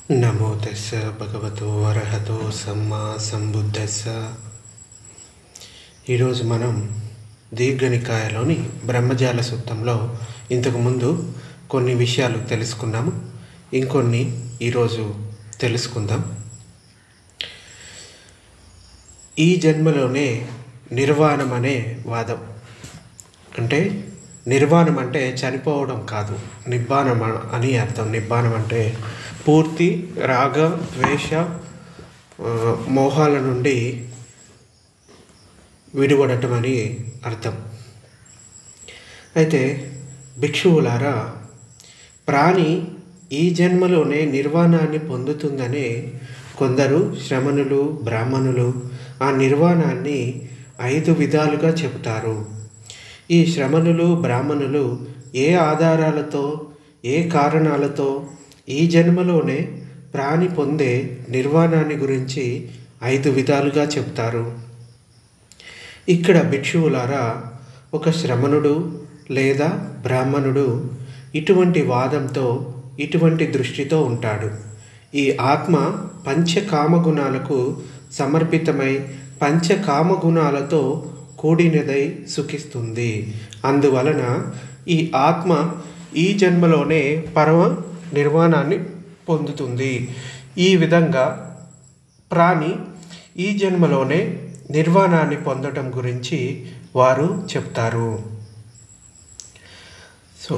నమో తెస్స భగవతో అర్హతో సమ్మా సంబుద్ధస్స ఈరోజు మనం దీర్ఘనికాయలోని బ్రహ్మజాల సూత్రంలో ఇంతకుముందు కొన్ని విషయాలు తెలుసుకున్నాము ఇంకొన్ని ఈరోజు తెలుసుకుందాం ఈ జన్మలోనే నిర్వాణం అనే వాదం అంటే నిర్వాణం అంటే చనిపోవడం కాదు నిబ్బానం అని అర్థం నిబ్బానం అంటే పూర్తి రాగ ద్వేష ఆ, మోహాల నుండి విడిపడటం అని అర్థం అయితే భిక్షువులారా ప్రాణి ఈ జన్మలోనే నిర్వాణాన్ని పొందుతుందనే కొందరు శ్రమణులు బ్రాహ్మణులు ఆ నిర్వాణాన్ని ఐదు విధాలుగా చెబుతారు ఈ శ్రమణులు బ్రాహ్మణులు ఏ ఆధారాలతో ఏ కారణాలతో ఈ జన్మలోనే ప్రాణి పొందే నిర్వాణాన్ని గురించి ఐదు విధాలుగా చెప్తారు ఇక్కడ భిక్షువులారా ఒక శ్రమణుడు లేదా బ్రాహ్మణుడు ఇటువంటి వాదంతో ఇటువంటి దృష్టితో ఉంటాడు ఈ ఆత్మ పంచకామగుణాలకు సమర్పితమై పంచకామగుణాలతో కూడినదై సుఖిస్తుంది అందువలన ఈ ఆత్మ ఈ జన్మలోనే పరమ నిర్వాణాన్ని పొందుతుంది ఈ విధంగా ప్రాణి ఈ జన్మలోనే నిర్వాణాన్ని పొందడం గురించి వారు చెప్తారు సో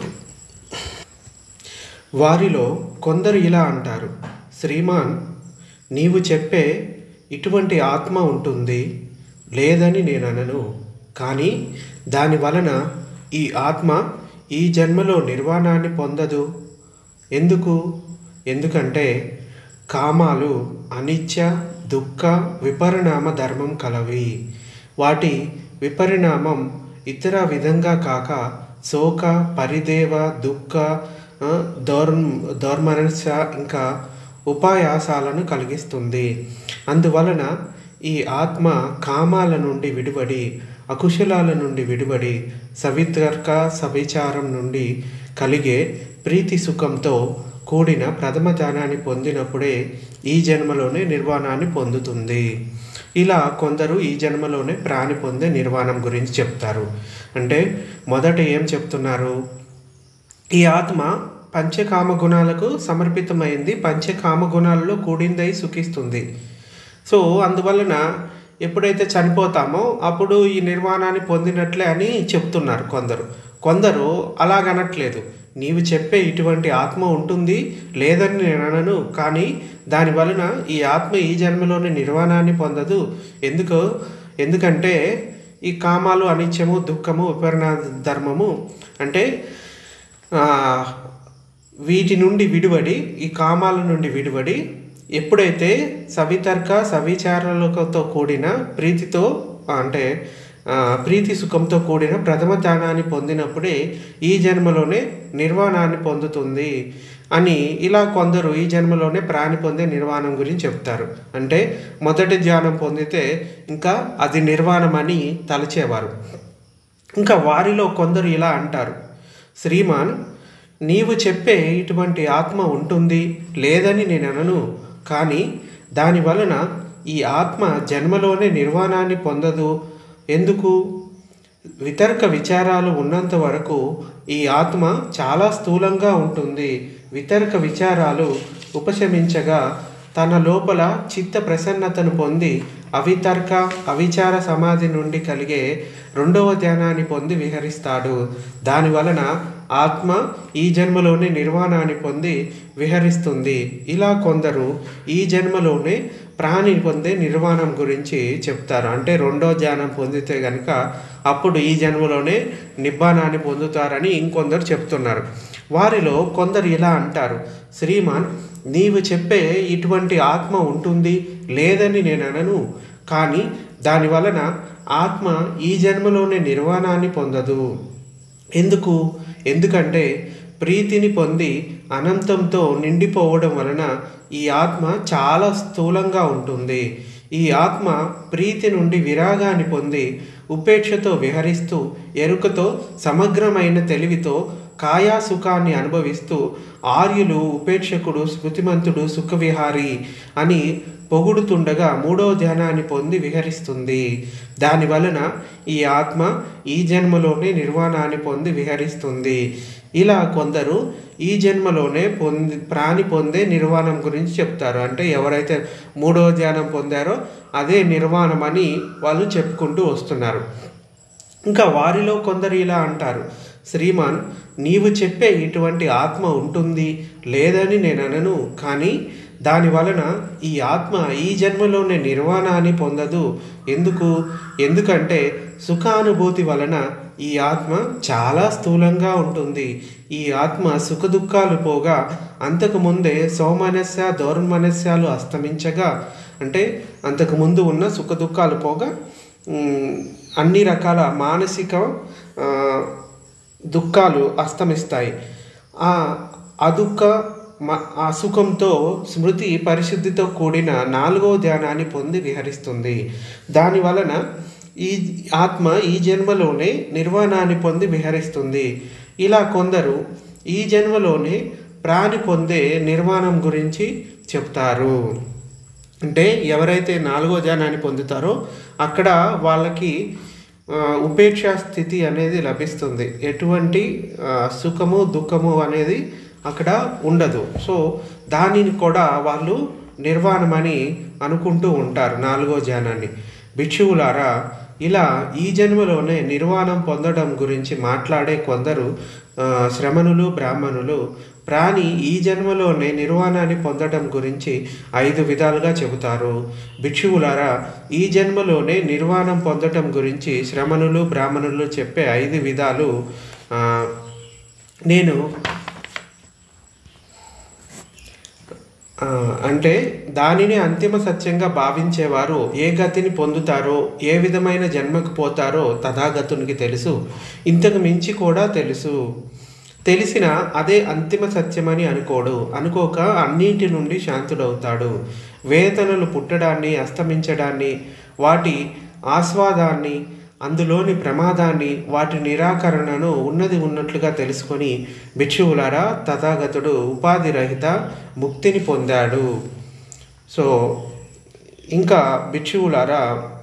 వారిలో కొందరు ఇలా అంటారు శ్రీమాన్ నీవు చెప్పే ఇటువంటి ఆత్మ ఉంటుంది లేదని నేను అనను కానీ దాని వలన ఈ ఆత్మ ఈ జన్మలో నిర్వాణాన్ని పొందదు ఎందుకు ఎందుకంటే కామాలు అనిత్య దుఃఖ విపరిణామ ధర్మం కలవి వాటి విపరిణామం ఇతర విధంగా కాక శోక పరిదేవ దుఃఖ ఆ, దౌర్ దౌర్మనస ఇంకా ఉపాయాసాలను కలిగిస్తుంది అందువలన ఈ ఆత్మ కామాల నుండి విడిపడి అకుశలాల నుండి విడిపడి సవితర్క సవిచారం నుండి కలిగే ప్రీతి సుఖంతో కూడిన ప్రథమ జ్ఞానాన్ని పొందినప్పుడే ఈ జన్మలోనే నిర్వాణాన్ని పొందుతుంది ఇలా కొందరు ఈ జన్మలోనే ప్రాణి పొందే నిర్వాణం గురించి చెప్తారు అంటే మొదట ఏం చెప్తున్నారు ఈ ఆత్మ పంచకామ గుణాలకు సమర్పితమైంది పంచకామ గుణాలలో కూడిందై సుఖిస్తుంది సో అందువలన ఎప్పుడైతే చనిపోతామో అప్పుడు ఈ నిర్వాణాన్ని పొందినట్లే అని చెప్తున్నారు కొందరు కొందరు అలాగనట్లేదు నీవు చెప్పే ఇటువంటి ఆత్మ ఉంటుంది లేదని నేను అనను కానీ దాని వలన ఈ ఆత్మ ఈ జన్మలోని నిర్వాణాన్ని పొందదు ఎందుకు ఎందుకంటే ఈ కామాలు అనిత్యము దుఃఖము విపరిణ ధర్మము అంటే ఆ, వీటి నుండి విడివడి ఈ కామాల నుండి విడివడి ఎప్పుడైతే సవితర్క సవిచారాలతో కూడిన ప్రీతితో అంటే ఆ, ప్రీతి సుఖంతో కూడిన ప్రథమ జ్ఞానాన్ని పొందినప్పుడే ఈ జన్మలోనే నిర్వాణాన్ని పొందుతుంది అని ఇలా కొందరు ఈ జన్మలోనే ప్రాణి పొందే నిర్వాణం గురించి చెప్తారు అంటే మొదటి ధ్యానం పొందితే ఇంకా అది నిర్వాణం అని తలచేవారు ఇంకా వారిలో కొందరు ఇలా అంటారు శ్రీమాన్ నీవు చెప్పే ఇటువంటి ఆత్మ ఉంటుంది లేదని నేను అనను కానీ దాని వలన ఈ ఆత్మ జన్మలోనే నిర్వాణాన్ని పొందదు ఎందుకు వితర్క విచారాలు ఉన్నంత వరకు ఈ ఆత్మ చాలా స్థూలంగా ఉంటుంది వితర్క విచారాలు ఉపశమించగా తన లోపల చిత్త ప్రసన్నతను పొంది అవితర్క అవిచార సమాధి నుండి కలిగే రెండవ ధ్యానాన్ని పొంది విహరిస్తాడు దాని వలన ఆత్మ ఈ జన్మలోనే నిర్వాణాన్ని పొంది విహరిస్తుంది ఇలా కొందరు ఈ జన్మలోనే ప్రాణి పొందే నిర్వాణం గురించి చెప్తారు అంటే రెండో ధ్యానం పొందితే గనుక అప్పుడు ఈ జన్మలోనే నిబ్బానాన్ని పొందుతారని ఇంకొందరు చెప్తున్నారు వారిలో కొందరు ఇలా అంటారు శ్రీమాన్ నీవు చెప్పే ఇటువంటి ఆత్మ ఉంటుంది లేదని నేను అనను కానీ దాని వలన ఆత్మ ఈ జన్మలోనే నిర్వాణాన్ని పొందదు ఎందుకు ఎందుకంటే ప్రీతిని పొంది అనంతంతో నిండిపోవడం వలన ఈ ఆత్మ చాలా స్థూలంగా ఉంటుంది ఈ ఆత్మ ప్రీతి నుండి విరాగాన్ని పొంది ఉపేక్షతో విహరిస్తూ ఎరుకతో సమగ్రమైన తెలివితో కాయా సుఖాన్ని అనుభవిస్తూ ఆర్యులు ఉపేక్షకుడు స్మృతిమంతుడు సుఖవిహారి అని పొగుడుతుండగా మూడో ధ్యానాన్ని పొంది విహరిస్తుంది దాని వలన ఈ ఆత్మ ఈ జన్మలోనే నిర్వాణాన్ని పొంది విహరిస్తుంది ఇలా కొందరు ఈ జన్మలోనే పొంది ప్రాణి పొందే నిర్వాణం గురించి చెప్తారు అంటే ఎవరైతే మూడో ధ్యానం పొందారో అదే నిర్వాణం అని వాళ్ళు చెప్పుకుంటూ వస్తున్నారు ఇంకా వారిలో కొందరు ఇలా అంటారు శ్రీమాన్ నీవు చెప్పే ఇటువంటి ఆత్మ ఉంటుంది లేదని నేను అనను కానీ దాని వలన ఈ ఆత్మ ఈ జన్మలోనే నిర్వాణాన్ని పొందదు ఎందుకు ఎందుకంటే సుఖానుభూతి వలన ఈ ఆత్మ చాలా స్థూలంగా ఉంటుంది ఈ ఆత్మ సుఖ దుఃఖాలు పోగా అంతకుముందే సౌమనస్య దౌర్మనస్యాలు అస్తమించగా అంటే అంతకుముందు ఉన్న సుఖ దుఃఖాలు పోగా ఉమ్, అన్ని రకాల మానసిక ఆ, దుఃఖాలు అస్తమిస్తాయి ఆ అదుఃఖ మ- ఆ సుఖంతో స్మృతి పరిశుద్ధితో కూడిన నాలుగో ధ్యానాన్ని పొంది విహరిస్తుంది దాని వలన ఈ ఆత్మ ఈ జన్మలోనే నిర్వాణాన్ని పొంది విహరిస్తుంది ఇలా కొందరు ఈ జన్మలోనే ప్రాణి పొందే నిర్వాణం గురించి చెప్తారు అంటే ఎవరైతే నాలుగో ధ్యానాన్ని పొందుతారో అక్కడ వాళ్ళకి ఆ, ఉపేక్ష స్థితి అనేది లభిస్తుంది ఎటువంటి ఆ, సుఖము దుఃఖము అనేది అక్కడ ఉండదు సో దానిని కూడా వాళ్ళు నిర్వాణమని అనుకుంటూ ఉంటారు నాలుగో ధ్యానాన్ని భిక్షువులారా ఇలా ఈ జన్మలోనే నిర్వాణం పొందడం గురించి మాట్లాడే కొందరు ఆ, శ్రమణులు బ్రాహ్మణులు ప్రాణి ఈ జన్మలోనే నిర్వాణాన్ని పొందడం గురించి ఐదు విధాలుగా చెబుతారు భిక్షువులారా ఈ జన్మలోనే నిర్వాణం పొందటం గురించి శ్రమణులు బ్రాహ్మణులు చెప్పే ఐదు విధాలు ఆ, నేను ఆ, అంటే దానిని అంతిమ సత్యంగా భావించేవారు ఏ గతిని పొందుతారో ఏ విధమైన జన్మకు పోతారో తథాగతునికి తెలుసు ఇంతకు మించి కూడా తెలుసు తెలిసిన అదే అంతిమ సత్యమని అనుకోడు అనుకోక అన్నింటి నుండి శాంతుడవుతాడు వేదనలు పుట్టడాన్ని అస్తమించడాన్ని వాటి ఆస్వాదాన్ని అందులోని ప్రమాదాన్ని వాటి నిరాకరణను ఉన్నది ఉన్నట్లుగా తెలుసుకొని భిక్షువులారా తథాగతుడు ఉపాధి రహిత ముక్తిని పొందాడు సో ఇంకా భిక్షువులారా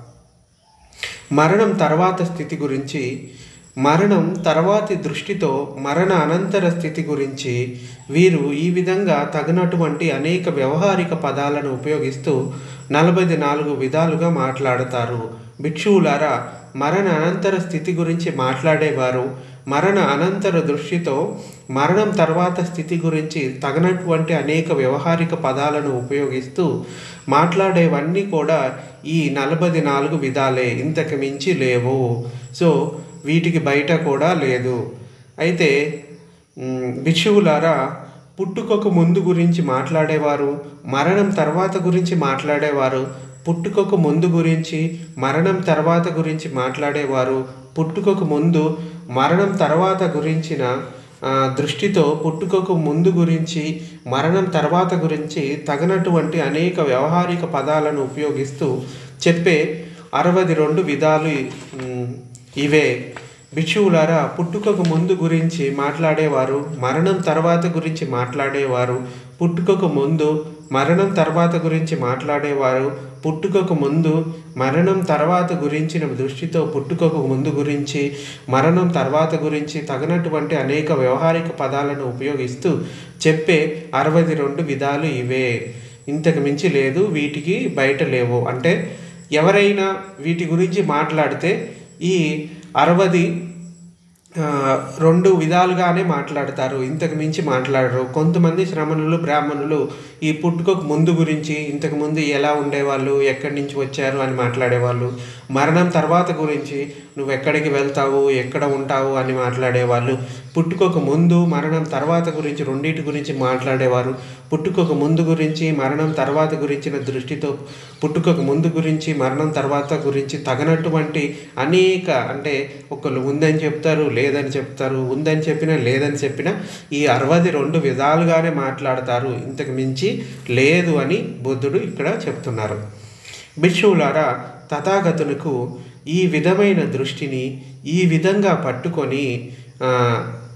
మరణం తర్వాత స్థితి గురించి మరణం తర్వాతి దృష్టితో మరణ అనంతర స్థితి గురించి వీరు ఈ విధంగా తగినటువంటి అనేక వ్యవహారిక పదాలను ఉపయోగిస్తూ నలభై నాలుగు విధాలుగా మాట్లాడతారు భిక్షువులారా మరణ అనంతర స్థితి గురించి మాట్లాడేవారు మరణ అనంతర దృష్టితో మరణం తర్వాత స్థితి గురించి తగినటువంటి అనేక వ్యవహారిక పదాలను ఉపయోగిస్తూ మాట్లాడేవన్నీ కూడా ఈ నలభై నాలుగు విధాలే ఇంతకు మించి లేవు సో వీటికి బయట కూడా లేదు అయితే మ్, భిక్షువులారా పుట్టుకకు ముందు గురించి మాట్లాడేవారు మరణం తర్వాత గురించి మాట్లాడేవారు పుట్టుకకు ముందు గురించి మరణం తర్వాత గురించి మాట్లాడేవారు పుట్టుకకు ముందు మరణం తర్వాత గురించిన ఆ, దృష్టితో పుట్టుకకు ముందు గురించి మరణం తర్వాత గురించి తగినటువంటి అనేక వ్యవహారిక పదాలను ఉపయోగిస్తూ చెప్పే అరవై రెండు విధాలు మ్, ఇవే భిక్షువులారా పుట్టుకకు ముందు గురించి మాట్లాడేవారు మరణం తర్వాత గురించి మాట్లాడేవారు పుట్టుకకు ముందు మరణం తర్వాత గురించి మాట్లాడేవారు పుట్టుకకు ముందు మరణం తర్వాత గురించిన దృష్టితో పుట్టుకకు ముందు గురించి మరణం తర్వాత గురించి తగినటువంటి అనేక వ్యవహారిక పదాలను ఉపయోగిస్తూ చెప్పే అరవై రెండు విధాలు ఇవే ఇంతకు మించి లేదు వీటికి బయట లేవు అంటే ఎవరైనా వీటి గురించి మాట్లాడితే ఈ అరవది ఆ, రెండు విధాలుగానే మాట్లాడతారు ఇంతకు మించి మాట్లాడరు కొంతమంది శ్రమణులు బ్రాహ్మణులు ఈ పుట్టుకకు ముందు గురించి ఇంతకు ముందు ఎలా ఉండేవాళ్ళు ఎక్కడి నుంచి వచ్చారు అని మాట్లాడేవాళ్ళు మరణం తర్వాత గురించి నువ్వు ఎక్కడికి వెళ్తావు ఎక్కడ ఉంటావు అని మాట్లాడేవాళ్ళు పుట్టుకకు ముందు మరణం తర్వాత గురించి రెండింటి గురించి మాట్లాడేవారు పుట్టుకకు ముందు గురించి మరణం తర్వాత గురించిన దృష్టితో పుట్టుకకు ముందు గురించి మరణం తర్వాత గురించి తగనటువంటి అనేక అంటే ఒకళ్ళు ఉందని చెప్తారు లేదని చెప్తారు ఉందని చెప్పినా లేదని చెప్పినా ఈ అరవై రెండు విధాలుగానే మాట్లాడతారు ఇంతకు మించి లేదు అని బుద్ధుడు ఇక్కడ చెప్తున్నారు భిక్షువులారా తథాగతునికి ఈ విధమైన దృష్టిని ఈ విధంగా పట్టుకొని ఆ,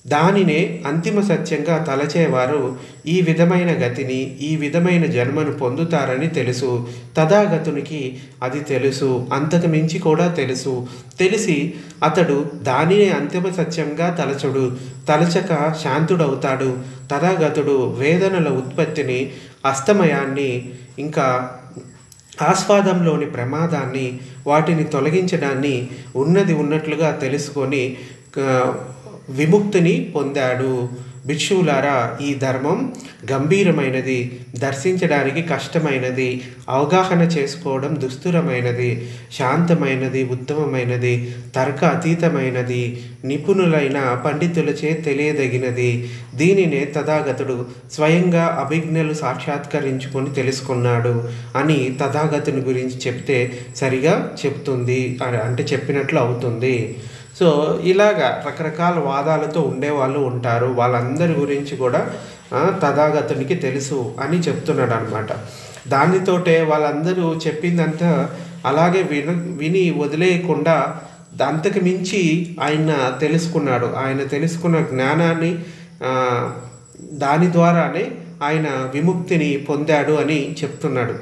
దానినే అంతిమ సత్యంగా తలచేవారు ఈ విధమైన గతిని ఈ విధమైన జన్మను పొందుతారని తెలుసు తథాగతునికి అది తెలుసు అంతకు మించి కూడా తెలుసు తెలిసి అతడు దానినే అంతిమ సత్యంగా తలచుడు తలచక శాంతుడవుతాడు తథాగతుడు వేదనల ఉత్పత్తిని అస్తమయాన్ని ఇంకా ఆస్వాదంలోని ప్రమాదాన్ని వాటిని తొలగించడాన్ని ఉన్నది ఉన్నట్లుగా తెలుసుకొని ఆ, విముక్తిని పొందాడు భిక్షువులారా ఈ ధర్మం గంభీరమైనది దర్శించడానికి కష్టమైనది అవగాహన చేసుకోవడం దుస్తురమైనది శాంతమైనది ఉత్తమమైనది తర్క అతీతమైనది నిపుణులైన పండితులచే తెలియదగినది దీనినే తథాగతుడు స్వయంగా అభిజ్ఞలు సాక్షాత్కరించుకొని తెలుసుకున్నాడు అని తథాగతుని గురించి చెప్తే సరిగా చెప్తుంది అంటే చెప్పినట్లు అవుతుంది సో ఇలాగా రకరకాల వాదాలతో ఉండేవాళ్ళు ఉంటారు వాళ్ళందరి గురించి కూడా ఆ, తథాగతునికి తెలుసు అని చెప్తున్నాడు అనమాట దానితోటే వాళ్ళందరూ చెప్పిందంతా అలాగే విన విని వదిలేయకుండా అంతకు మించి ఆయన తెలుసుకున్నాడు ఆయన తెలుసుకున్న జ్ఞానాన్ని ఆ, దాని ద్వారానే ఆయన విముక్తిని పొందాడు అని చెప్తున్నాడు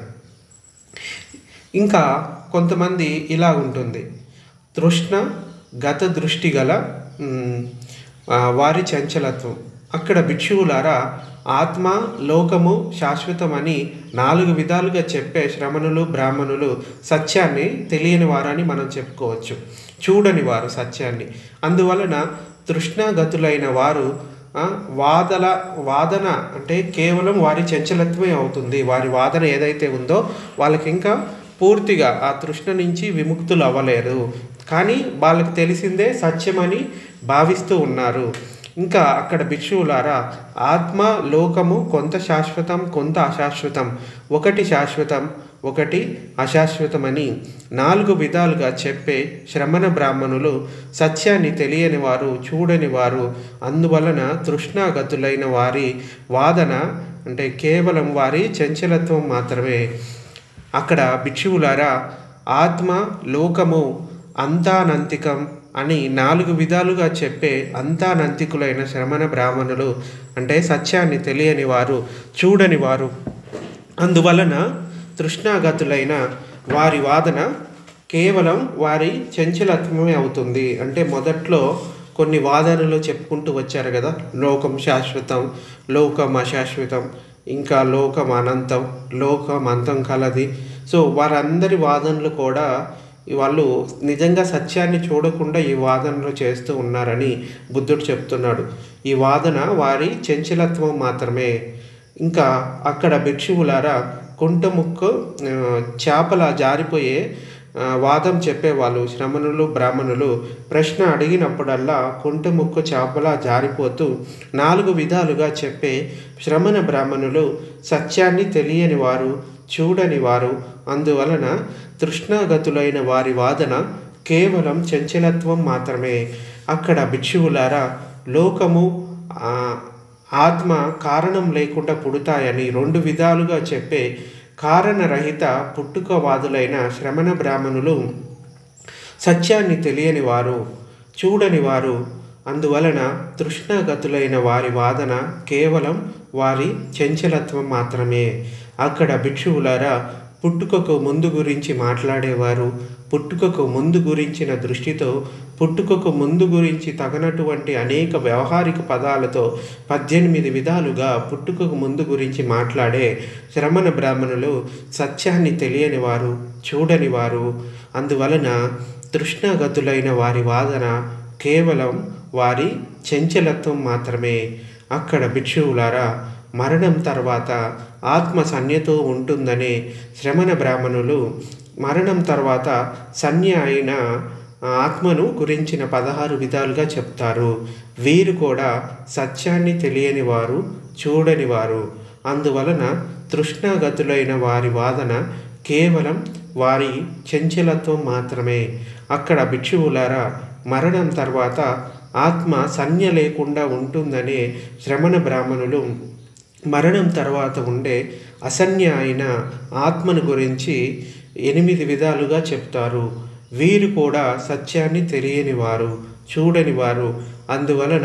ఇంకా కొంతమంది ఇలా ఉంటుంది తృష్ణ గత దృష్టి గల మ్, ఆ, వారి చంచలత్వం అక్కడ భిక్షువులారా ఆత్మ లోకము శాశ్వతమని నాలుగు విధాలుగా చెప్పే శ్రమణులు బ్రాహ్మణులు సత్యాన్ని తెలియని వారని మనం చెప్పుకోవచ్చు చూడని వారు సత్యాన్ని అందువలన తృష్ణాగతులైన వారు ఆ, వాదల వాదన అంటే కేవలం వారి చంచలత్వమే అవుతుంది వారి వాదన ఏదైతే ఉందో వాళ్ళకి ఇంకా పూర్తిగా ఆ తృష్ణ నుంచి విముక్తులు అవ్వలేరు కానీ వాళ్ళకి తెలిసిందే సత్యమని భావిస్తూ ఉన్నారు ఇంకా అక్కడ భిక్షువులారా ఆత్మ లోకము కొంత శాశ్వతం కొంత అశాశ్వతం ఒకటి శాశ్వతం ఒకటి అశాశ్వతమని నాలుగు విధాలుగా చెప్పే శ్రమణ బ్రాహ్మణులు సత్యాన్ని తెలియని వారు చూడని వారు అందువలన తృష్ణాగతులైన వారి వాదన అంటే కేవలం వారి చంచలత్వం మాత్రమే అక్కడ భిక్షువులారా ఆత్మ లోకము అంతానంతికం అని నాలుగు విధాలుగా చెప్పే అంతానంతికులైన శ్రమణ బ్రాహ్మణులు అంటే సత్యాన్ని తెలియని వారు చూడని వారు అందువలన తృష్ణాగతులైన వారి వాదన కేవలం వారి చంచలత్వమే అవుతుంది అంటే మొదట్లో కొన్ని వాదనలు చెప్పుకుంటూ వచ్చారు కదా లోకం శాశ్వతం లోకం అశాశ్వతం ఇంకా లోకం అనంతం లోకం అంతం కలది సో వారందరి వాదనలు కూడా వాళ్ళు నిజంగా సత్యాన్ని చూడకుండా ఈ వాదనలు చేస్తూ ఉన్నారని బుద్ధుడు చెప్తున్నాడు ఈ వాదన వారి చంచలత్వం మాత్రమే ఇంకా అక్కడ భిక్షువులారా కుంటముక్కు ఆ, చేపల జారిపోయే ఆ, వాదం చెప్పేవాళ్ళు శ్రమణులు బ్రాహ్మణులు ప్రశ్న అడిగినప్పుడల్లా కుంటముక్కు చేపల జారిపోతూ నాలుగు విధాలుగా చెప్పే శ్రమణ బ్రాహ్మణులు సత్యాన్ని తెలియని వారు చూడని వారు అందువలన తృష్ణాగతులైన వారి వాదన కేవలం చంచలత్వం మాత్రమే అక్కడ భిక్షువులారా లోకము ఆ, ఆత్మ కారణం లేకుండా పుడతాయని రెండు విధాలుగా చెప్పే కారణరహిత పుట్టుకవాదులైన శ్రమణ బ్రాహ్మణులు సత్యాన్ని తెలియని వారు చూడని వారు అందువలన తృష్ణాగతులైన వారి వాదన కేవలం వారి చంచలత్వం మాత్రమే అక్కడ భిక్షువులారా పుట్టుకకు ముందు గురించి మాట్లాడేవారు పుట్టుకకు ముందు గురించిన దృష్టితో పుట్టుకకు ముందు గురించి తగనటువంటి అనేక వ్యవహారిక పదాలతో పద్దెనిమిది విధాలుగా పుట్టుకకు ముందు గురించి మాట్లాడే శ్రమణ బ్రాహ్మణులు సత్యాన్ని తెలియని వారు చూడని వారు అందువలన తృష్ణాగతులైన వారి వాదన కేవలం వారి చంచలత్వం మాత్రమే అక్కడ భిక్షువులారా మరణం తర్వాత ఆత్మ సన్యతో ఉంటుందనే శ్రమణ బ్రాహ్మణులు మరణం తర్వాత సన్య అయిన ఆత్మను గురించిన పదహారు విధాలుగా చెప్తారు వీరు కూడా సత్యాన్ని తెలియని వారు చూడని వారు అందువలన తృష్ణాగతులైన వారి వాదన కేవలం వారి చంచలత్వం మాత్రమే అక్కడ భిక్షువులారా మరణం తర్వాత ఆత్మ సన్య లేకుండా ఉంటుందనే శ్రమణ బ్రాహ్మణులు మరణం తర్వాత ఉండే అసన్య అయిన ఆత్మను గురించి ఎనిమిది విధాలుగా చెప్తారు వీరు కూడా సత్యాన్ని తెలియని వారు చూడని వారు అందువలన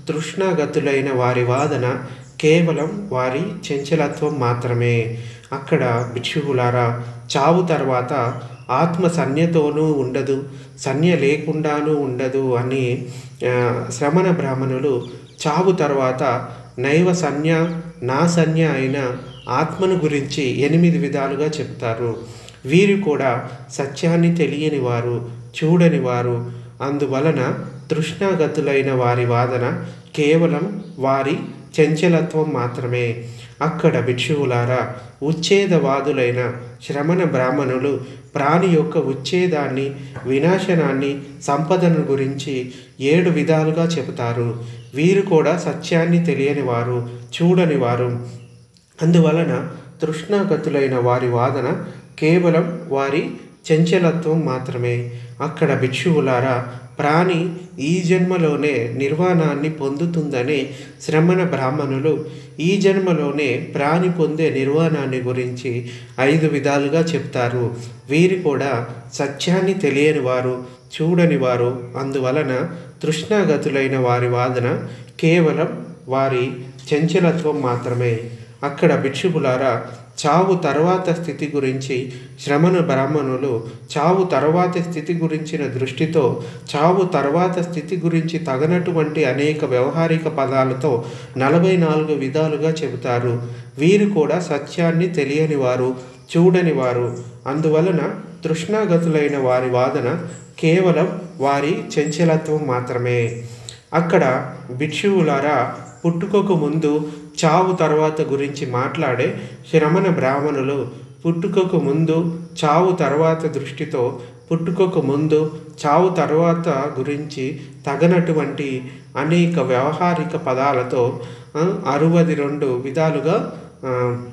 తృష్ణాగతులైన వారి వాదన కేవలం వారి చంచలత్వం మాత్రమే అక్కడ భిక్షువులారా చావు తర్వాత ఆత్మ సన్యతోనూ ఉండదు సన్య లేకుండానూ ఉండదు అని ఆ, శ్రమణ బ్రాహ్మణులు చావు తర్వాత నైవ సన్య నా సన్య అయిన ఆత్మను గురించి ఎనిమిది విధాలుగా చెప్తారు వీరు కూడా సత్యాన్ని తెలియని వారు చూడని వారు అందువలన తృష్ణాగతులైన వారి వాదన కేవలం వారి చంచలత్వం మాత్రమే అక్కడ భిక్షువులారా ఉచ్ఛేదవాదులైన శ్రమణ బ్రాహ్మణులు ప్రాణి యొక్క ఉచ్ఛేదాన్ని వినాశనాన్ని సంపదను గురించి ఏడు విధాలుగా చెబుతారు వీరు కూడా సత్యాన్ని తెలియని వారు చూడని వారు అందువలన తృష్ణాగతులైన వారి వాదన కేవలం వారి చంచలత్వం మాత్రమే అక్కడ భిక్షువులారా ప్రాణి ఈ జన్మలోనే నిర్వాణాన్ని పొందుతుందని శ్రమణ బ్రాహ్మణులు ఈ జన్మలోనే ప్రాణి పొందే నిర్వాణాన్ని గురించి ఐదు విధాలుగా చెప్తారు వీరు కూడా సత్యాన్ని తెలియని వారు చూడని వారు అందువలన తృష్ణాగతులైన వారి వాదన కేవలం వారి చంచలత్వం మాత్రమే అక్కడ భిక్షువులారా చావు తర్వాత స్థితి గురించి శ్రమణ బ్రాహ్మణులు చావు తర్వాత స్థితి గురించిన దృష్టితో చావు తర్వాత స్థితి గురించి తగనటువంటి అనేక వ్యవహారిక పదాలతో నలభై నాలుగు విధాలుగా చెబుతారు వీరు కూడా సత్యాన్ని తెలియని వారు చూడని వారు అందువలన తృష్ణాగతులైన వారి వాదన కేవలం వారి చంచలత్వం మాత్రమే అక్కడ భిక్షువులారా పుట్టుకకు ముందు చావు తర్వాత గురించి మాట్లాడే శ్రమణ బ్రాహ్మణులు పుట్టుకకు ముందు చావు తర్వాత దృష్టితో పుట్టుకకు ముందు చావు తర్వాత గురించి తగనటువంటి అనేక వ్యవహారిక పదాలతో ఆ, అరవది రెండు విధాలుగా ఆ,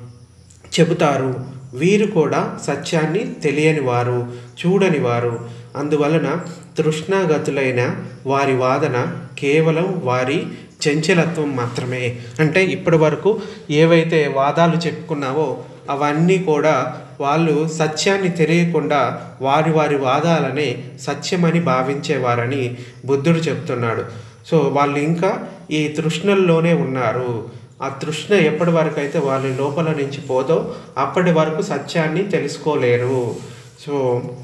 చెబుతారు వీరు కూడా సత్యాన్ని తెలియని వారు చూడని వారు అందువలన తృష్ణాగతులైన వారి వాదన కేవలం వారి చంచలత్వం మాత్రమే అంటే ఇప్పటి వరకు ఏవైతే వాదాలు చెప్పుకున్నావో అవన్నీ కూడా వాళ్ళు సత్యాన్ని తెలియకుండా వారి వారి వాదాలనే సత్యమని భావించేవారని బుద్ధుడు చెప్తున్నాడు సో వాళ్ళు ఇంకా ఈ తృష్ణల్లోనే ఉన్నారు ఆ తృష్ణ ఎప్పటి వరకు అయితే వాళ్ళ లోపల నుంచి పోదో అప్పటి వరకు సత్యాన్ని తెలుసుకోలేరు సో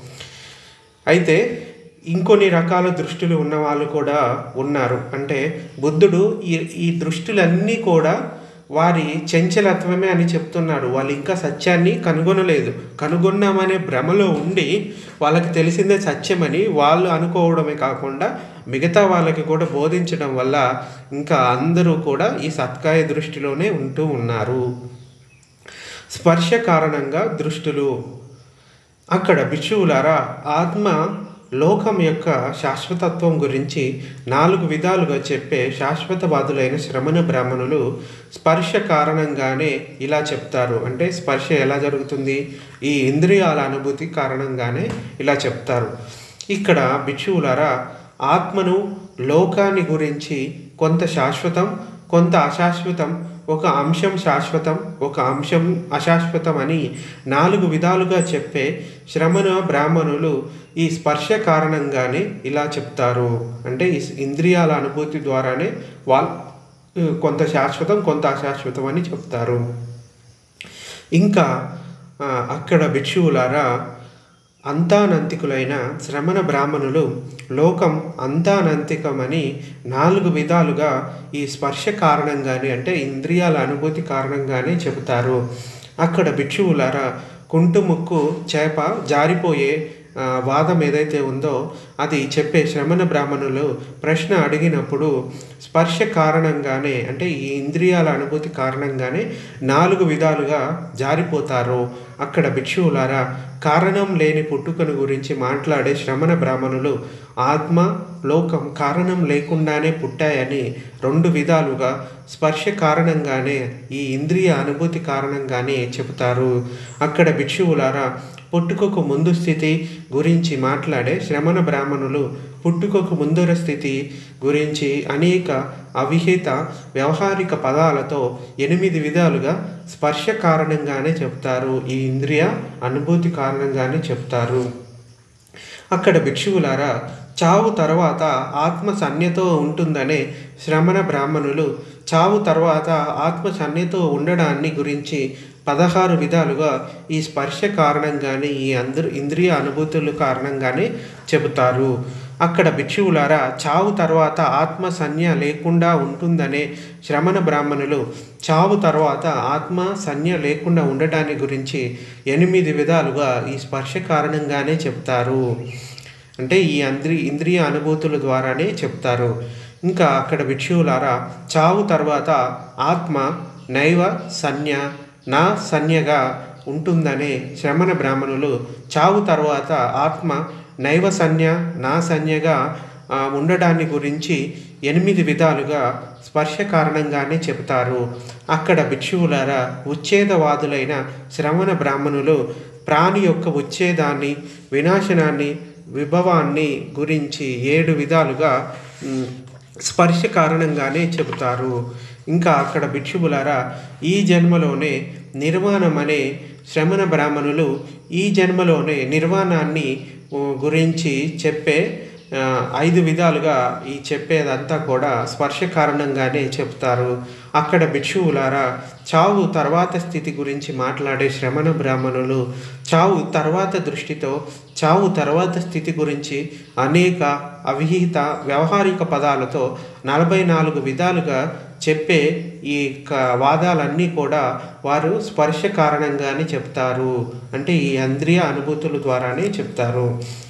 అయితే ఇంకొన్ని రకాల దృష్టిలు ఉన్న వాళ్ళు కూడా ఉన్నారు అంటే బుద్ధుడు ఈ ఈ దృష్టిలన్నీ కూడా వారి చంచలత్వమే అని చెప్తున్నాడు వాళ్ళు ఇంకా సత్యాన్ని కనుగొనలేదు కనుగొన్నామనే భ్రమలో ఉండి వాళ్ళకి తెలిసిందే సత్యమని వాళ్ళు అనుకోవడమే కాకుండా మిగతా వాళ్ళకి కూడా బోధించడం వల్ల ఇంకా అందరూ కూడా ఈ సత్కాయ దృష్టిలోనే ఉంటూ ఉన్నారు స్పర్శ కారణంగా దృష్టులు అక్కడ భిక్షువులారా ఆత్మ లోకం యొక్క శాశ్వతత్వం గురించి నాలుగు విధాలుగా చెప్పే శాశ్వతవాదులైన శ్రమణ బ్రాహ్మణులు స్పర్శ కారణంగానే ఇలా చెప్తారు అంటే స్పర్శ ఎలా జరుగుతుంది ఈ ఇంద్రియాల అనుభూతి కారణంగానే ఇలా చెప్తారు ఇక్కడ భిక్షువులారా ఆత్మను లోకాన్ని గురించి కొంత శాశ్వతం కొంత అశాశ్వతం ఒక అంశం శాశ్వతం ఒక అంశం అశాశ్వతం అని నాలుగు విధాలుగా చెప్పే శ్రమణ బ్రాహ్మణులు ఈ స్పర్శ కారణంగానే ఇలా చెప్తారు అంటే ఈ ఇంద్రియాల అనుభూతి ద్వారానే వాళ్ళు కొంత శాశ్వతం కొంత అశాశ్వతం అని చెప్తారు ఇంకా ఆ, అక్కడ భిక్షువులారా అంతానంతికులైన శ్రమణ బ్రాహ్మణులు లోకం అంతానంతికమని నాలుగు విధాలుగా ఈ స్పర్శ కారణంగానే అంటే ఇంద్రియాల అనుభూతి కారణంగానే చెబుతారు అక్కడ భిక్షువులారా కుంటుముక్కు చేప జారిపోయే ఆ, వాదం ఏదైతే ఉందో అది చెప్పే శ్రమణ బ్రాహ్మణులు ప్రశ్న అడిగినప్పుడు స్పర్శ కారణంగానే అంటే ఈ ఇంద్రియాల అనుభూతి కారణంగానే నాలుగు విధాలుగా జారిపోతారు అక్కడ భిక్షువులారా కారణం లేని పుట్టుకను గురించి మాట్లాడే శ్రమణ బ్రాహ్మణులు ఆత్మ లోకం కారణం లేకుండానే పుట్టాయని రెండు విధాలుగా స్పర్శ కారణంగానే ఈ ఇంద్రియ అనుభూతి కారణంగానే చెబుతారు అక్కడ భిక్షువులారా పుట్టుకకు ముందు స్థితి గురించి మాట్లాడే శ్రమణ బ్రాహ్మణులు పుట్టుకకు ముందర స్థితి గురించి అనేక అవిహిత వ్యవహారిక పదాలతో ఎనిమిది విధాలుగా స్పర్శ కారణంగానే చెప్తారు ఈ ఇంద్రియ అనుభూతి కారణంగానే చెప్తారు అక్కడ భిక్షువులారా చావు తర్వాత ఆత్మ సన్యతో ఉంటుందనే శ్రమణ బ్రాహ్మణులు చావు తర్వాత ఆత్మ సన్యతో ఉండడాన్ని గురించి పదహారు విధాలుగా ఈ స్పర్శ కారణంగానే ఈ అందరు ఇంద్రియ అనుభూతుల కారణంగానే చెబుతారు అక్కడ భిక్షువులారా చావు తర్వాత ఆత్మ సన్య లేకుండా ఉంటుందనే శ్రమణ బ్రాహ్మణులు చావు తర్వాత ఆత్మ సన్య లేకుండా ఉండటాన్ని గురించి ఎనిమిది విధాలుగా ఈ స్పర్శ కారణంగానే చెప్తారు అంటే ఈ అంద్రి ఇంద్రియ అనుభూతుల ద్వారానే చెప్తారు ఇంకా అక్కడ భిక్షువులారా చావు తర్వాత ఆత్మ నైవ సన్య నా సన్యగా ఉంటుందనే శ్రమణ బ్రాహ్మణులు చావు తర్వాత ఆత్మ నైవ సన్య నా సన్యగా ఆ, ఉండడాన్ని గురించి ఎనిమిది విధాలుగా స్పర్శ కారణంగానే చెబుతారు అక్కడ భిక్షువులారా ఉచ్ఛేదవాదులైన శ్రవణ బ్రాహ్మణులు ప్రాణి యొక్క ఉచ్ఛేదాన్ని వినాశనాన్ని విభవాన్ని గురించి ఏడు విధాలుగా మ్, స్పర్శ కారణంగానే చెబుతారు ఇంకా అక్కడ భిక్షువులారా ఈ జన్మలోనే నిర్వాణం అనే శ్రమణ బ్రాహ్మణులు ఈ జన్మలోనే నిర్వాణాన్ని ఉ, గురించి చెప్పే ఆ, ఐదు విధాలుగా ఈ చెప్పేదంతా కూడా స్పర్శ కారణంగానే చెప్తారు అక్కడ భిక్షువులారా చావు తర్వాత స్థితి గురించి మాట్లాడే శ్రమణ బ్రాహ్మణులు చావు తర్వాత దృష్టితో చావు తర్వాత స్థితి గురించి అనేక అవిహిత వ్యవహారిక పదాలతో నలభై నాలుగు విధాలుగా చెప్పే ఈ క- వాదాలన్నీ కూడా వారు స్పర్శ కారణంగానే చెప్తారు అంటే ఈ ఇంద్రియ అనుభూతుల ద్వారానే చెప్తారు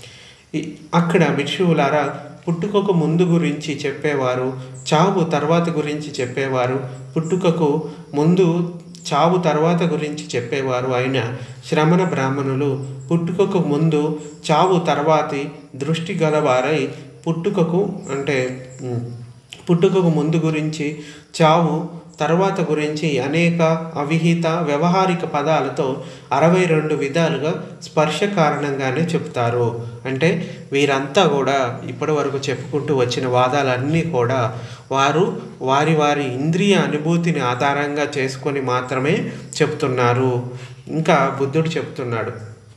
ఈ- అక్కడ భిక్షువులారా పుట్టుకకు ముందు గురించి చెప్పేవారు చావు తర్వాత గురించి చెప్పేవారు పుట్టుకకు ముందు చావు తర్వాత గురించి చెప్పేవారు అయిన శ్రమణ బ్రాహ్మణులు పుట్టుకకు ముందు చావు తర్వాతి దృష్టి గలవారై పుట్టుకకు అంటే ఉమ్, పుట్టుకకు ముందు గురించి చావు తర్వాత గురించి అనేక అవిహిత వ్యవహారిక పదాలతో అరవై రెండు విధాలుగా స్పర్శ కారణంగానే చెప్తారు అంటే వీరంతా కూడా ఇప్పటి వరకు చెప్పుకుంటూ వచ్చిన వాదాలన్నీ కూడా వారు వారి వారి ఇంద్రియ అనుభూతిని ఆధారంగా చేసుకొని మాత్రమే చెప్తున్నారు ఇంకా బుద్ధుడు చెప్తున్నాడు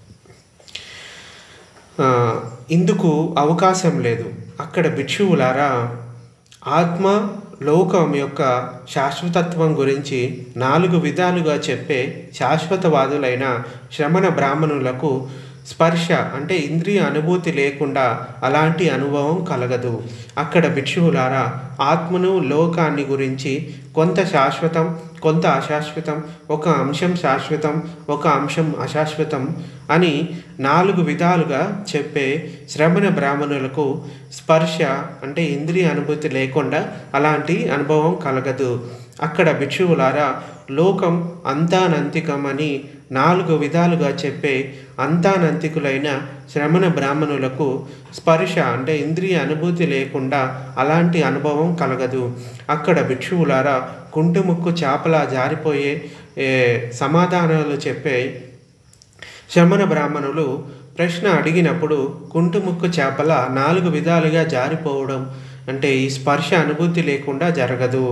ఆ, ఇందుకు అవకాశం లేదు అక్కడ భిక్షువులారా ఆత్మ లోకం యొక్క శాశ్వతత్వం గురించి నాలుగు విధాలుగా చెప్పే శాశ్వతవాదులైన శ్రమణ బ్రాహ్మణులకు స్పర్శ అంటే ఇంద్రియ అనుభూతి లేకుండా అలాంటి అనుభవం కలగదు అక్కడ భిక్షువులారా ఆత్మను లోకాన్ని గురించి కొంత శాశ్వతం కొంత అశాశ్వతం ఒక అంశం శాశ్వతం ఒక అంశం అశాశ్వతం అని నాలుగు విధాలుగా చెప్పే శ్రమణ బ్రాహ్మణులకు స్పర్శ అంటే ఇంద్రియ అనుభూతి లేకుండా అలాంటి అనుభవం కలగదు అక్కడ భిక్షువులారా లోకం అంతానంతికం అని నాలుగు విధాలుగా చెప్పే అంతానంతికులైన శ్రమణ బ్రాహ్మణులకు స్పర్శ అంటే ఇంద్రియ అనుభూతి లేకుండా అలాంటి అనుభవం కలగదు అక్కడ భిక్షువులారా కుంటుముక్కు చేపలా జారిపోయే ఏ, సమాధానాలు చెప్పే శమణ బ్రాహ్మణులు ప్రశ్న అడిగినప్పుడు కుంటుముక్కు చేపల నాలుగు విధాలుగా జారిపోవడం అంటే ఈ స్పర్శ అనుభూతి లేకుండా జరగదు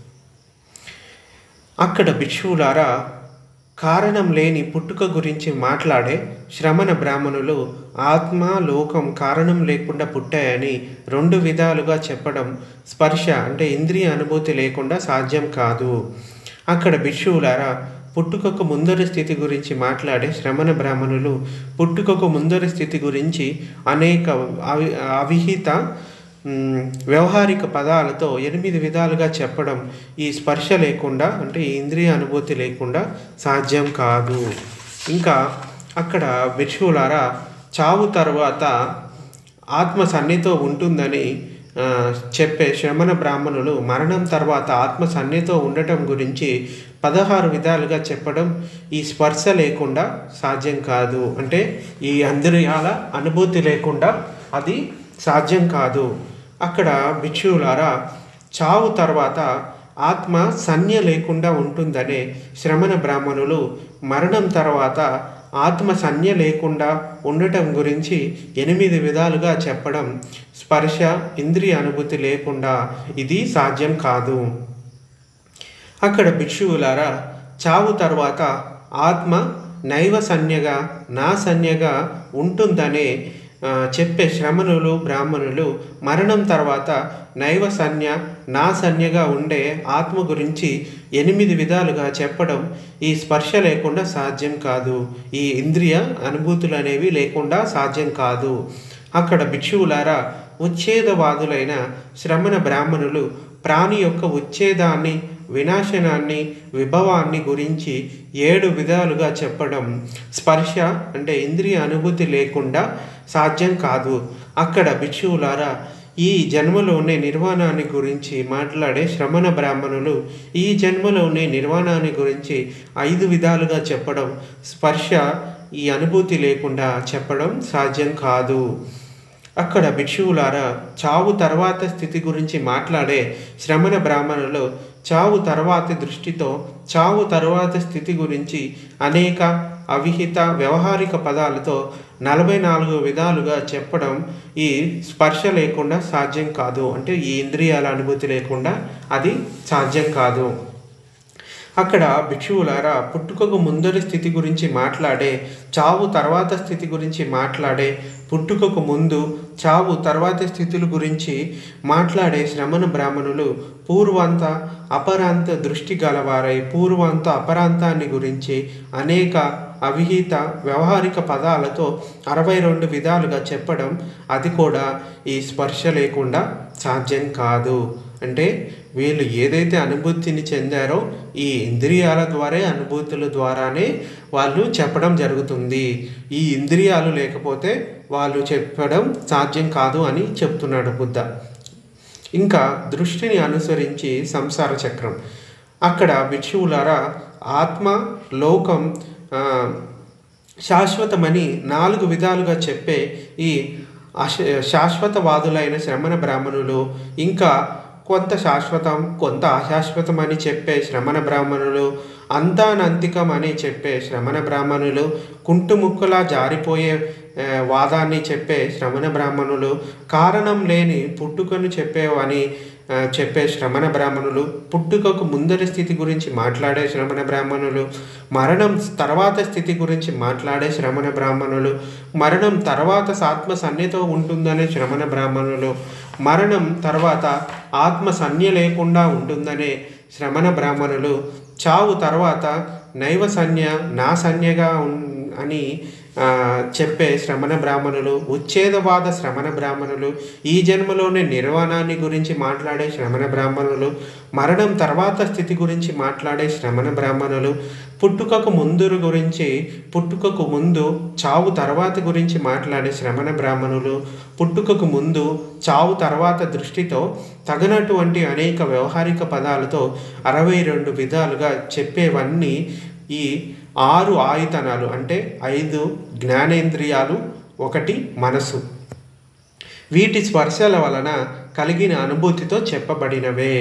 అక్కడ భిక్షువులారా కారణం లేని పుట్టుక గురించి మాట్లాడే శ్రమణ బ్రాహ్మణులు ఆత్మ లోకం కారణం లేకుండా పుట్టాయని రెండు విధాలుగా చెప్పడం స్పర్శ అంటే ఇంద్రియ అనుభూతి లేకుండా సాధ్యం కాదు అక్కడ భిక్షువులారా పుట్టుకకు ముందరి స్థితి గురించి మాట్లాడే శ్రమణ బ్రాహ్మణులు పుట్టుకకు ముందరి స్థితి గురించి అనేక అవి అవిహిత మ్, వ్యవహారిక పదాలతో ఎనిమిది విధాలుగా చెప్పడం ఈ స్పర్శ లేకుండా అంటే ఈ ఇంద్రియ అనుభూతి లేకుండా సాధ్యం కాదు ఇంకా అక్కడ భిక్షువులారా చావు తర్వాత ఆత్మ సన్నితో ఉంటుందని ఆ, చెప్పే శ్రమణ బ్రాహ్మణులు మరణం తర్వాత ఆత్మ సన్నితో ఉండటం గురించి పదహారు విధాలుగా చెప్పడం ఈ స్పర్శ లేకుండా సాధ్యం కాదు అంటే ఈ ఇంద్రియాల అనుభూతి లేకుండా అది సాధ్యం కాదు అక్కడ భిక్షువులారా చావు తర్వాత ఆత్మ సన్య లేకుండా ఉంటుందనే శ్రమణ బ్రాహ్మణులు మరణం తర్వాత ఆత్మ సన్య లేకుండా ఉండటం గురించి ఎనిమిది విధాలుగా చెప్పడం స్పర్శ ఇంద్రియ అనుభూతి లేకుండా ఇది సాధ్యం కాదు అక్కడ భిక్షువులారా చావు తర్వాత ఆత్మ నైవ సన్యగా నా సన్యగా ఉంటుందనే ఆ, చెప్పే శ్రమణులు బ్రాహ్మణులు మరణం తర్వాత నైవ సన్య నా సన్యగా ఉండే ఆత్మ గురించి ఎనిమిది విధాలుగా చెప్పడం ఈ స్పర్శ లేకుండా సాధ్యం కాదు ఈ ఇంద్రియ అనుభూతులు అనేవి లేకుండా సాధ్యం కాదు అక్కడ భిక్షువులారా ఉచ్ఛేదవాదులైన శ్రమణ బ్రాహ్మణులు ప్రాణి యొక్క ఉచ్ఛేదాన్ని వినాశనాన్ని విభవాన్ని గురించి ఏడు విధాలుగా చెప్పడం స్పర్శ అంటే ఇంద్రియ అనుభూతి లేకుండా సాధ్యం కాదు అక్కడ భిక్షువులారా ఈ జన్మలోనే నిర్వాణాన్ని గురించి మాట్లాడే శ్రమణ బ్రాహ్మణులు ఈ జన్మలోనే నిర్వాణాన్ని గురించి ఐదు విధాలుగా చెప్పడం స్పర్శ ఈ అనుభూతి లేకుండా చెప్పడం సాధ్యం కాదు అక్కడ భిక్షువులారా చావు తర్వాత స్థితి గురించి మాట్లాడే శ్రమణ బ్రాహ్మణులు చావు తర్వాతి దృష్టితో చావు తరువాత స్థితి గురించి అనేక అవిహిత వ్యవహారిక పదాలతో నలభై నాలుగు విధాలుగా చెప్పడం ఈ స్పర్శ లేకుండా సాధ్యం కాదు అంటే ఈ ఇంద్రియాల అనుభూతి లేకుండా అది సాధ్యం కాదు అక్కడ భిక్షువులారా పుట్టుకకు ముందరి స్థితి గురించి మాట్లాడే చావు తర్వాత స్థితి గురించి మాట్లాడే పుట్టుకకు ముందు చావు తర్వాతి స్థితుల గురించి మాట్లాడే శ్రమణ బ్రాహ్మణులు పూర్వాంత అపరాంత దృష్టి గలవారై పూర్వాంత అపరాంతాన్ని గురించి అనేక అవిహిత వ్యవహారిక పదాలతో అరవై రెండు విధాలుగా చెప్పడం అది కూడా ఈ స్పర్శ లేకుండా సాధ్యం కాదు అంటే వీళ్ళు ఏదైతే అనుభూతిని చెందారో ఈ ఇంద్రియాల ద్వారా అనుభూతుల ద్వారానే వాళ్ళు చెప్పడం జరుగుతుంది ఈ ఇంద్రియాలు లేకపోతే వాళ్ళు చెప్పడం సాధ్యం కాదు అని చెప్తున్నాడు బుద్ధ ఇంకా దృష్టిని అనుసరించి సంసార చక్రం అక్కడ భిక్షువులారా ఆత్మ లోకం ఆ, శాశ్వతమని నాలుగు విధాలుగా చెప్పే ఈ అశ- శాశ్వతవాదులైన శ్రమణ బ్రాహ్మణులు ఇంకా కొంత శాశ్వతం కొంత అశాశ్వతం అని చెప్పే శ్రమణ బ్రాహ్మణులు అంతానంతికం అని చెప్పే శ్రమణ బ్రాహ్మణులు కుంటుముక్కులా జారిపోయే ఆ, వాదాన్ని చెప్పే శ్రమణ బ్రాహ్మణులు కారణం లేని పుట్టుకను చెప్పేవని ఆ, చెప్పే శ్రమణ బ్రాహ్మణులు పుట్టుకకు ముందరి స్థితి గురించి మాట్లాడే శ్రమణ బ్రాహ్మణులు మరణం తర్వాత స్థితి గురించి మాట్లాడే శ్రమణ బ్రాహ్మణులు మరణం తర్వాత ఆత్మ సన్నితో ఉంటుందనే శ్రమణ బ్రాహ్మణులు మరణం తర్వాత ఆత్మ సన్య లేకుండా ఉంటుందనే శ్రమణ బ్రాహ్మణులు చావు తర్వాత నైవ సన్య నా సన్యగా ఉన్ అని ఆ, చెప్పే శ్రమణ బ్రాహ్మణులు ఉచ్ఛేదవాద శ్రమణ బ్రాహ్మణులు ఈ జన్మలోనే నిర్వాణాన్ని గురించి మాట్లాడే శ్రమణ బ్రాహ్మణులు మరణం తర్వాత స్థితి గురించి మాట్లాడే శ్రమణ బ్రాహ్మణులు పుట్టుకకు ముందు గురించి పుట్టుకకు ముందు చావు తర్వాత గురించి మాట్లాడే శ్రమణ బ్రాహ్మణులు పుట్టుకకు ముందు చావు తర్వాత దృష్టితో తగినటువంటి అనేక వ్యవహారిక పదాలతో అరవై రెండు విధాలుగా చెప్పేవన్నీ ఈ ఆరు ఆయుధనాలు అంటే ఐదు జ్ఞానేంద్రియాలు ఒకటి మనసు వీటి స్పర్శల వలన కలిగిన అనుభూతితో చెప్పబడినవే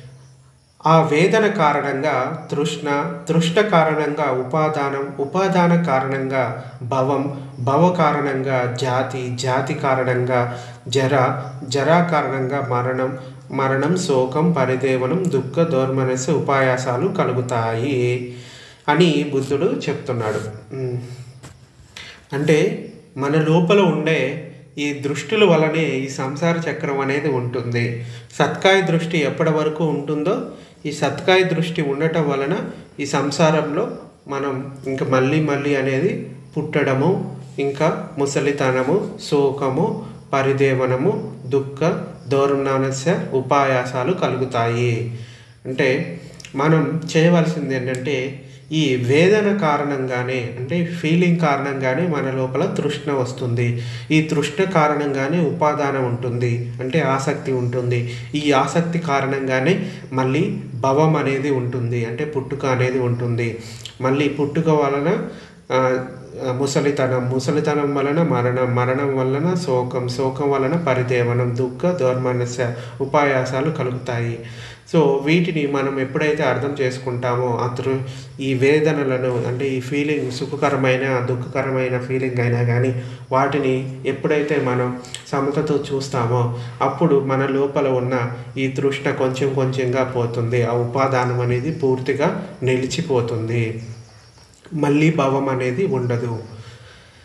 ఆ వేదన కారణంగా తృష్ణ తృష్ణ కారణంగా ఉపాదానం ఉపాదాన కారణంగా భవం భవ కారణంగా జాతి జాతి కారణంగా జర జరా కారణంగా మరణం మరణం శోకం పరిదేవనం దుఃఖ దోర్మనస ఉపాయాసాలు కలుగుతాయి అని బుద్ధుడు చెప్తున్నాడు ఉమ్. అంటే మన లోపల ఉండే ఈ దృష్టిల వలనే ఈ సంసార చక్రం అనేది ఉంటుంది సత్కాయ దృష్టి ఎప్పటి వరకు ఉంటుందో ఈ సత్కాయ దృష్టి ఉండటం వలన ఈ సంసారంలో మనం ఇంకా మళ్ళీ మళ్ళీ అనేది పుట్టడము ఇంకా ముసలితనము శోకము పరిదేవనము దుఃఖ దౌర్నానస్య ఉపాయాసాలు కలుగుతాయి అంటే మనం చేయవలసింది ఏంటంటే ఈ వేదన కారణంగానే అంటే ఫీలింగ్ కారణంగానే మన లోపల తృష్ణ వస్తుంది ఈ తృష్ణ కారణంగానే ఉపాదానం ఉంటుంది అంటే ఆసక్తి ఉంటుంది ఈ ఆసక్తి కారణంగానే మళ్ళీ భవం అనేది ఉంటుంది అంటే పుట్టుక అనేది ఉంటుంది మళ్ళీ పుట్టుక వలన ఆ, ఆ, ముసలితనం ముసలితనం వలన మరణం మరణం వలన శోకం శోకం వలన పరిదేవనం దుఃఖ దౌర్మనస్య ఉపాయాసాలు కలుగుతాయి సో వీటిని మనం ఎప్పుడైతే అర్థం చేసుకుంటామో అతను ఈ వేదనలను అంటే ఈ ఫీలింగ్ సుఖకరమైన దుఃఖకరమైన ఫీలింగ్ అయినా కానీ వాటిని ఎప్పుడైతే మనం సమతతో చూస్తామో అప్పుడు మన లోపల ఉన్న ఈ తృష్ణ కొంచెం కొంచెంగా పోతుంది ఆ ఉపాదానం అనేది పూర్తిగా నిలిచిపోతుంది మళ్ళీ భావం అనేది ఉండదు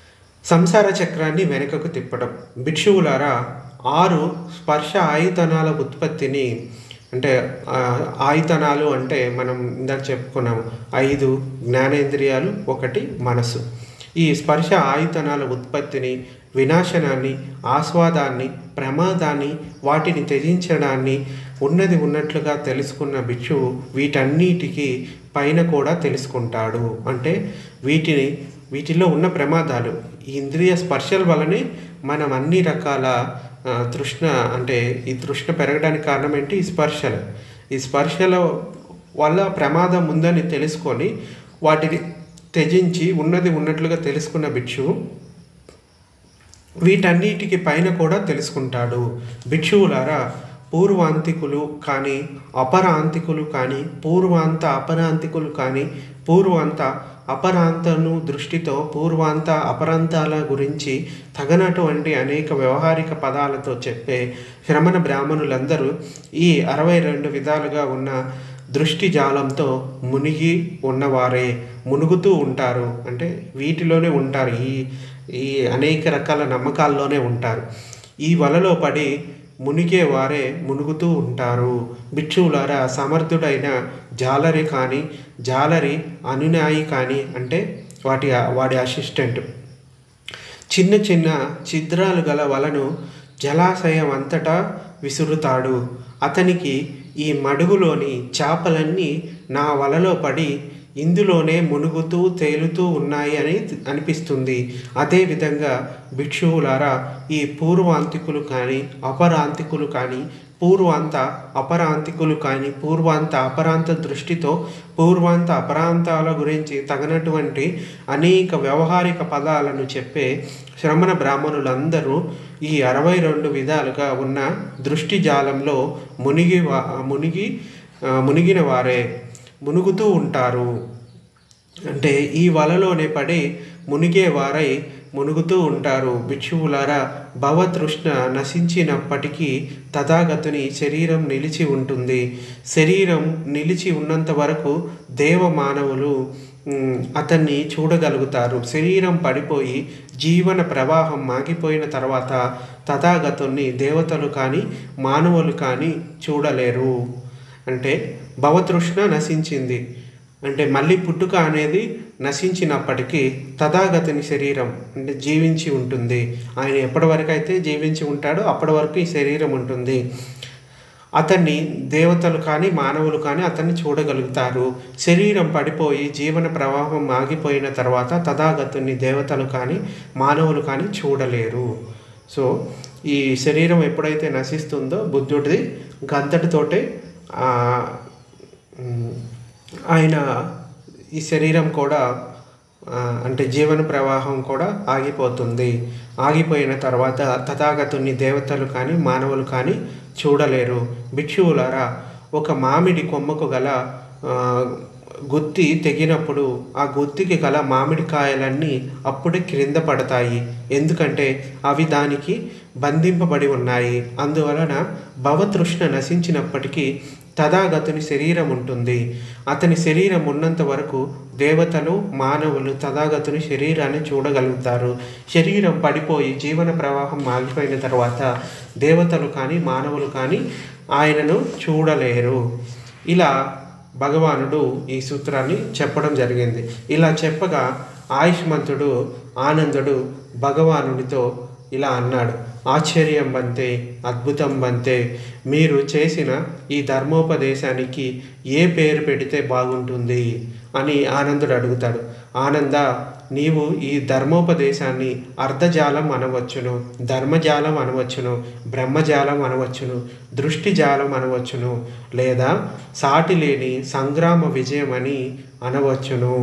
సంసార చక్రాన్ని వెనుకకు తిప్పడం భిక్షువులారా ఆరు స్పర్శ ఆయుధనాల ఉత్పత్తిని అంటే ఆ, ఆయుధనాలు అంటే మనం ఇందాక చెప్పుకున్నాము ఐదు జ్ఞానేంద్రియాలు ఒకటి మనసు ఈ స్పర్శ ఆయుధనాల ఉత్పత్తిని వినాశనాన్ని ఆస్వాదాన్ని ప్రమాదాన్ని వాటిని త్యజించడాన్ని ఉన్నది ఉన్నట్లుగా తెలుసుకున్న భిక్షువు వీటన్నిటికీ పైన కూడా తెలుసుకుంటాడు అంటే వీటిని వీటిలో ఉన్న ప్రమాదాలు ఈ ఇంద్రియ స్పర్శల వలనే మనం అన్ని రకాల ఆ, తృష్ణ అంటే ఈ తృష్ణ పెరగడానికి కారణం ఏంటి ఈ స్పర్శలు ఈ స్పర్శల వల్ల ప్రమాదం ఉందని తెలుసుకొని వాటిని త్యజించి ఉన్నది ఉన్నట్లుగా తెలుసుకున్న భిక్షువు వీటన్నిటికి పైన కూడా తెలుసుకుంటాడు భిక్షువులారా పూర్వాంతికులు కానీ అపరాంతికులు కానీ పూర్వాంత అపరాంతికులు కానీ పూర్వాంత అపరాంతను దృష్టితో పూర్వాంత అపరాంతాల గురించి తగనటువంటి అనేక వ్యవహారిక పదాలతో చెప్పే శ్రమణ బ్రాహ్మణులందరూ ఈ అరవై రెండు విధాలుగా ఉన్న దృష్టి జాలంతో మునిగి ఉన్నవారే మునుగుతూ ఉంటారు అంటే వీటిలోనే ఉంటారు ఈ ఈ అనేక రకాల నమ్మకాల్లోనే ఉంటారు ఈ వలలో పడి మునిగే వారే మునుగుతూ ఉంటారు భిక్షువులారా సమర్థుడైన జాలరి కానీ జాలరి అనునాయి కానీ అంటే వాటి వాడి అసిస్టెంట్ చిన్న చిన్న ఛిద్రాలు గల వలను జలాశయం అంతటా విసురుతాడు అతనికి ఈ మడుగులోని చేపలన్నీ నా వలలో పడి ఇందులోనే మునుగుతూ తేలుతూ ఉన్నాయి అని అనిపిస్తుంది అదేవిధంగా భిక్షువులారా ఈ పూర్వాంతికులు కానీ అపరాంతికులు కానీ పూర్వాంత అపరాంతికులు కానీ పూర్వాంత అపరాంత దృష్టితో పూర్వాంత అపరాంతాల గురించి తగినటువంటి అనేక వ్యవహారిక పదాలను చెప్పే శ్రమణ బ్రాహ్మణులందరూ ఈ అరవై రెండు విధాలుగా ఉన్న దృష్టి జాలంలో మునిగి వా- మునిగి ఆ, మునిగిన వారే మునుగుతూ ఉంటారు అంటే ఈ వలలోనే పడి మునిగే వారై మునుగుతూ ఉంటారు భిక్షువులారా భవతృష్ణ నశించినప్పటికీ తథాగతుని శరీరం నిలిచి ఉంటుంది శరీరం నిలిచి ఉన్నంత వరకు దేవ మానవులు మ్, అతన్ని చూడగలుగుతారు శరీరం పడిపోయి జీవన ప్రవాహం మాగిపోయిన తర్వాత తథాగతుని దేవతలు కానీ మానవులు కానీ చూడలేరు అంటే భవతృష్ణ నశించింది అంటే మళ్ళీ పుట్టుక అనేది నశించినప్పటికీ తథాగతుని శరీరం అంటే జీవించి ఉంటుంది ఆయన ఎప్పటి వరకు అయితే జీవించి ఉంటాడో అప్పటి వరకు ఈ శరీరం ఉంటుంది అతన్ని దేవతలు కానీ మానవులు కానీ అతన్ని చూడగలుగుతారు శరీరం పడిపోయి జీవన ప్రవాహం ఆగిపోయిన తర్వాత తథాగతుని దేవతలు కానీ మానవులు కానీ చూడలేరు సో ఈ శరీరం ఎప్పుడైతే నశిస్తుందో బుద్ధుడిది గంతటితోటే ఆ, ఉమ్, ఆయన ఈ శరీరం కూడా ఆ, అంటే జీవన ప్రవాహం కూడా ఆగిపోతుంది ఆగిపోయిన తర్వాత తథాగతుని దేవతలు కానీ మానవులు కానీ చూడలేరు భిక్షువులారా ఒక మామిడి కొమ్మకు గల ఆ, గుత్తి తెగినప్పుడు ఆ గుత్తికి గల మామిడికాయలన్నీ అప్పుడే క్రింద పడతాయి ఎందుకంటే అవి దానికి బంధింపబడి ఉన్నాయి అందువలన భవతృష్ణ నశించినప్పటికీ తథాగతుని శరీరం ఉంటుంది అతని శరీరం ఉన్నంత వరకు దేవతలు మానవులు తథాగతుని శరీరాన్ని చూడగలుగుతారు శరీరం పడిపోయి జీవన ప్రవాహం ఆగిపోయిన తర్వాత దేవతలు కానీ మానవులు కానీ ఆయనను చూడలేరు ఇలా భగవానుడు ఈ సూత్రాన్ని చెప్పడం జరిగింది ఇలా చెప్పగా ఆయుష్మంతుడు ఆనందుడు భగవానుడితో ఇలా అన్నాడు ఆశ్చర్యం బంతే అద్భుతం బంతే మీరు చేసిన ఈ ధర్మోపదేశానికి ఏ పేరు పెడితే బాగుంటుంది అని ఆనందుడు అడుగుతాడు ఆనంద నీవు ఈ ధర్మోపదేశాన్ని అర్ధజాలం అనవచ్చును ధర్మజాలం అనవచ్చును బ్రహ్మజాలం అనవచ్చును దృష్టి జాలం అనవచ్చును లేదా సాటి లేని సంగ్రామ విజయం అని అనవచ్చును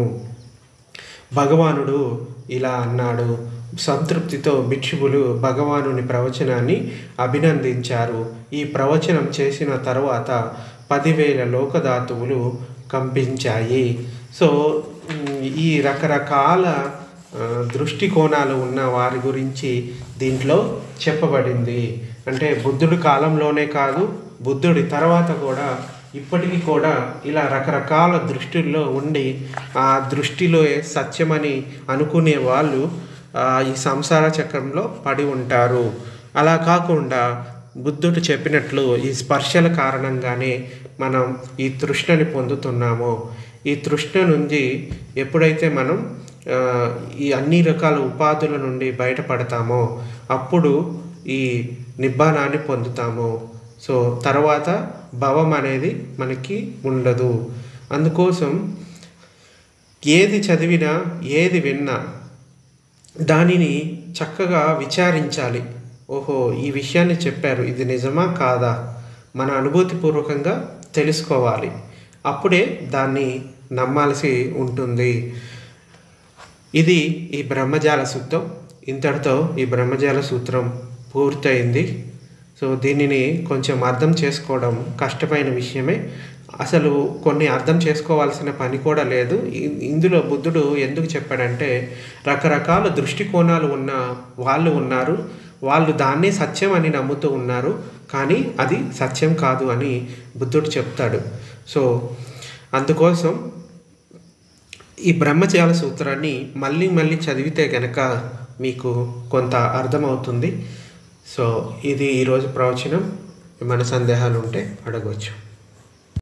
భగవానుడు ఇలా అన్నాడు సంతృప్తితో భిక్షువులు భగవానుని ప్రవచనాన్ని అభినందించారు ఈ ప్రవచనం చేసిన తర్వాత పదివేల లోకధాతువులు కంపించాయి సో ఉమ్, ఈ రకరకాల ఆ, దృష్టికోణాలు ఉన్న వారి గురించి దీంట్లో చెప్పబడింది అంటే బుద్ధుడి కాలంలోనే కాదు బుద్ధుడి తర్వాత కూడా ఇప్పటికీ కూడా ఇలా రకరకాల దృష్టిల్లో ఉండి ఆ దృష్టిలో సత్యమని అనుకునే వాళ్ళు ఆ, ఈ సంసార చక్రంలో పడి ఉంటారు అలా కాకుండా బుద్ధుడు చెప్పినట్లు ఈ స్పర్శల కారణంగానే మనం ఈ తృష్ణని పొందుతున్నామో ఈ తృష్ణ నుంచి ఎప్పుడైతే మనం ఆ, ఈ అన్ని రకాల ఉపాధుల నుండి బయటపడతామో అప్పుడు ఈ నిబ్బానాన్ని పొందుతాము సో తర్వాత భవం అనేది మనకి ఉండదు అందుకోసం ఏది చదివినా ఏది విన్నా దానిని చక్కగా విచారించాలి ఓహో ఈ విషయాన్ని చెప్పారు ఇది నిజమా కాదా మన అనుభూతిపూర్వకంగా తెలుసుకోవాలి అప్పుడే దాన్ని నమ్మాల్సి ఉంటుంది ఇది ఈ బ్రహ్మజాల సూత్రం ఇంతటితో ఈ బ్రహ్మజాల సూత్రం పూర్తయింది సో దీనిని కొంచెం అర్థం చేసుకోవడం కష్టమైన విషయమే అసలు కొన్ని అర్థం చేసుకోవాల్సిన పని కూడా లేదు ఇ- ఇందులో బుద్ధుడు ఎందుకు చెప్పాడంటే రకరకాల దృష్టికోణాలు ఉన్న వాళ్ళు ఉన్నారు వాళ్ళు దాన్ని సత్యం అని నమ్ముతూ ఉన్నారు కానీ అది సత్యం కాదు అని బుద్ధుడు చెప్తాడు సో అందుకోసం ఈ బ్రహ్మజాల సూత్రాన్ని మళ్ళీ మళ్ళీ చదివితే గనక మీకు కొంత అర్థమవుతుంది సో ఇది ఈరోజు ప్రవచనం ఏమైనా సందేహాలు ఉంటే అడగవచ్చు